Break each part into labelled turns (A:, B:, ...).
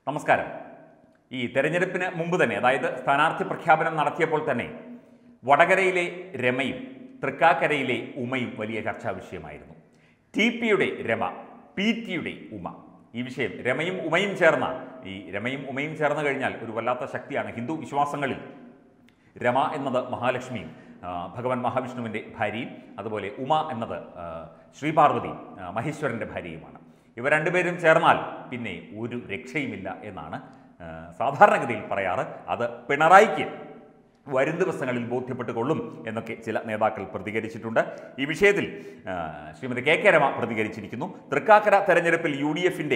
A: നമസ്കാരം ഈ തെരഞ്ഞെടുപ്പിന് മുമ്പ് തന്നെ അതായത് സ്ഥാനാർത്ഥി പ്രഖ്യാപനം നടത്തിയപ്പോൾ തന്നെ വടകരയിലെ രമയും തൃക്കാക്കരയിലെ ഉമയും വലിയ ചർച്ചാ വിഷയമായിരുന്നു ടി പിയുടെ രമ പി ടിയുടെ ഉമ ഈ വിഷയം രമയും ഉമയും ചേർന്ന ഈ രമയും ഉമയും ചേർന്ന് കഴിഞ്ഞാൽ ഒരു വല്ലാത്ത ശക്തിയാണ് ഹിന്ദു വിശ്വാസങ്ങളിൽ രമ എന്നത് മഹാലക്ഷ്മിയും ആ, ഭഗവാൻ മഹാവിഷ്ണുവിൻ്റെ ഭാര്യയും അതുപോലെ ഉമ എന്നത് ആ, ശ്രീപാർവതി ആ, മഹേശ്വരൻ്റെ ഭാര്യയുമാണ് ഇവ രണ്ടുപേരും ചേർന്നാൽ പിന്നെ ഒരു രക്ഷയുമില്ല എന്നാണ് ആ, സാധാരണഗതിയിൽ പറയാറ് അത് പിണറായിക്ക് വരും ദിവസങ്ങളിൽ ബോധ്യപ്പെട്ടുകൊള്ളും എന്നൊക്കെ ചില നേതാക്കൾ പ്രതികരിച്ചിട്ടുണ്ട് ഈ വിഷയത്തിൽ ആ, ശ്രീമതി കെ കെ രമ പ്രതികരിച്ചിരിക്കുന്നു തൃക്കാക്കര തെരഞ്ഞെടുപ്പിൽ യു ഡി എഫിൻ്റെ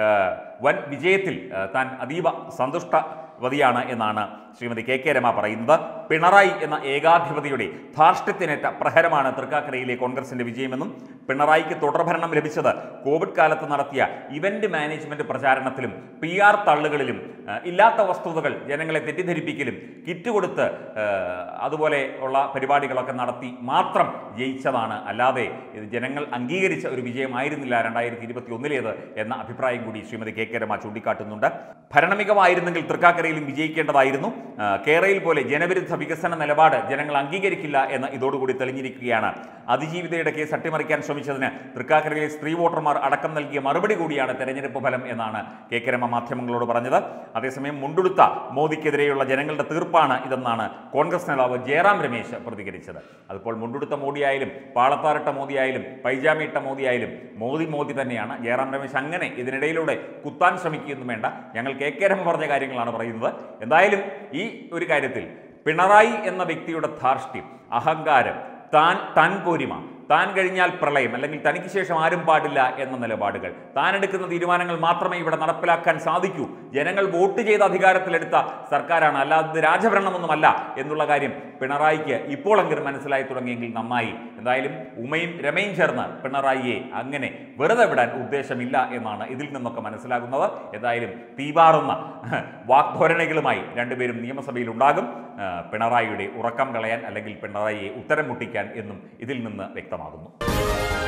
A: വൻ വിജയത്തിൽ ആ, താൻ അതീവ സന്തുഷ്ടവതിയാണ് എന്നാണ് ശ്രീമതി കെ കെ രമ പറയുന്നത് പിണറായി എന്ന ഏകാധിപതിയുടെ ധാർഷ്ട്യത്തിനേറ്റ പ്രഹരമാണ് തൃക്കാക്കരയിലെ കോൺഗ്രസിന്റെ വിജയമെന്നും പിണറായിക്ക് തുടർഭരണം ലഭിച്ചത് കോവിഡ് കാലത്ത് നടത്തിയ ഇവന്റ് മാനേജ്മെന്റ് പ്രചാരണത്തിലും പി ആർ തള്ളുകളിലും ആ, ഇല്ലാത്ത വസ്തുതകൾ ജനങ്ങളെ തെറ്റിദ്ധരിപ്പിക്കലും കിറ്റ് കൊടുത്ത് ആ, അതുപോലെ ഉള്ള പരിപാടികളൊക്കെ നടത്തി മാത്രം ജയിച്ചതാണ് അല്ലാതെ ഇത് ജനങ്ങൾ അംഗീകരിച്ച ഒരു വിജയമായിരുന്നില്ല രണ്ടായിരത്തി ഇരുപത്തി ഒന്നിലേത് എന്ന അഭിപ്രായം കൂടി ശ്രീമതി കെ കെ രമ ചൂണ്ടിക്കാട്ടുന്നുണ്ട് ഭരണമികമായിരുന്നെങ്കിൽ തൃക്കാക്കരയിലും വിജയിക്കേണ്ടതായിരുന്നു ആ, കേരളയിൽ പോലെ ജനവിരുദ്ധ വികസന നിലപാട് ജനങ്ങൾ അംഗീകരിക്കില്ല എന്ന് ഇതോടുകൂടി തെളിഞ്ഞിരിക്കുകയാണ് അതിജീവിതയുടെ കേസ് അട്ടിമറിക്കാൻ ശ്രമിച്ചതിന് തൃക്കാക്കരയിലെ സ്ത്രീ വോട്ടർമാർ അടക്കം നൽകിയ മറുപടി കൂടിയാണ് തെരഞ്ഞെടുപ്പ് ഫലം എന്നാണ് കെ കെ രമ മാധ്യമങ്ങളോട് പറഞ്ഞത് അതേസമയം മുണ്ടുടുത്ത മോദിക്കെതിരെയുള്ള ജനങ്ങളുടെ തീർപ്പാണ് ഇതെന്നാണ് കോൺഗ്രസ് നേതാവ് ജയറാം രമേശ് പ്രതികരിച്ചത് അതിപ്പോൾ മുണ്ടുടുത്ത മോദിയായാലും പാളത്താറിട്ട മോദിയായാലും പൈജാമിയിട്ട മോദിയായാലും മോദി മോദി തന്നെയാണ് ജയറാം രമേശ് അങ്ങനെ ഇതിനിടയിലൂടെ കുത്താൻ ശ്രമിക്കുകയൊന്നും വേണ്ട ഞങ്ങൾ കെ കെ രമ പറഞ്ഞ കാര്യങ്ങളാണ് പറയുന്നത് എന്തായാലും ഈ ഒരു കാര്യത്തിൽ പിണറായി എന്ന വ്യക്തിയുടെ ധാർഷ്ട്യം അഹങ്കാരം താൻ താൻ പോരിമ താൻ കഴിഞ്ഞാൽ പ്രളയം അല്ലെങ്കിൽ തനിക്ക് ശേഷം ആരും പാടില്ല എന്ന നിലപാടുകൾ താൻ എടുക്കുന്ന തീരുമാനങ്ങൾ മാത്രമേ ഇവിടെ നടപ്പിലാക്കാൻ സാധിക്കൂ ജനങ്ങൾ വോട്ട് ചെയ്ത് അധികാരത്തിലെടുത്ത സർക്കാരാണ് അല്ലാതെ ഇത് രാജഭരണമൊന്നുമല്ല എന്നുള്ള കാര്യം പിണറായിക്ക് ഇപ്പോഴെങ്കിലും മനസ്സിലായി തുടങ്ങിയെങ്കിൽ നന്നായി എന്തായാലും ഉമയും രമയും ചേർന്ന് പിണറായിയെ അങ്ങനെ വെറുതെ വിടാൻ ഉദ്ദേശമില്ല എന്നാണ് ഇതിൽ നിന്നൊക്കെ മനസ്സിലാകുന്നത് എന്തായാലും തീവാറുന്ന വാഗ്ധോരണകളുമായി രണ്ടുപേരും നിയമസഭയിൽ ഉണ്ടാകും ആ, പിണറായിയുടെ ഉറക്കം കളയാൻ അല്ലെങ്കിൽ പിണറായിയെ ഉത്തരം മുട്ടിക്കാൻ എന്നും ഇതിൽ നിന്ന് വ്യക്തമാകുന്നു